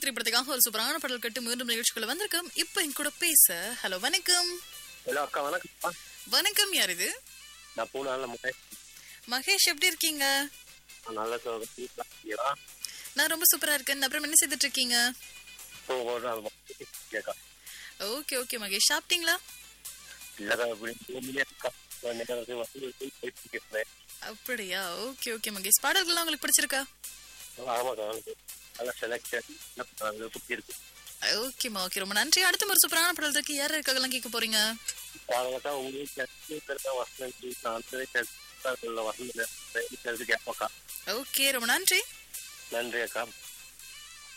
திரைப்படத்துக்காக ஒரு சூப்பரான பாடல் கட்டு மீண்டும் நிகழ்ச்சிக்குள்ள வந்திருக்கோம் இப்போ என் கூட பேச ஹலோ வணக்கம் ஹலோ அக்கா வணக்கம்ப்பா வணக்கம் யார் இது நான் பூனால முட்டை மகேஷ் எப்படி இருக்கீங்க நல்ல சோகா நான் ரொம்ப சூப்பரா இருக்கேன் அப்புறம் என்ன செய்துட்டு இருக்கீங்க கேட்கா ஓகே ஓகே மகேஷ் சாப்பிட்டீங்களா இல்லக்கா இப்படி அக்கா நேரத்துக்கு வந்து போயிட்டு கேட்குறேன் அப்படியா ஓகே ஓகே மகேஷ் பாடல்கள்லாம் உங்களுக்கு பிடிச்சிருக்கா ஆமாக்கா நல்லா செலக்ஷன் என்ன சுற்றி இருக்கு ஓகேம்மா ஓகே ரொம்ப நன்றி அடுத்த ஒரு சூப்பரான பாடல் இருக்கு யார் இருக்காங்கலாம் கேட்க போறீங்க பாருங்கக்கா உங்களுக்கு வசனம் நான் வசனம் கேட்பாக்கா ஓகே ரொம்ப நன்றி நன்றி அக்கா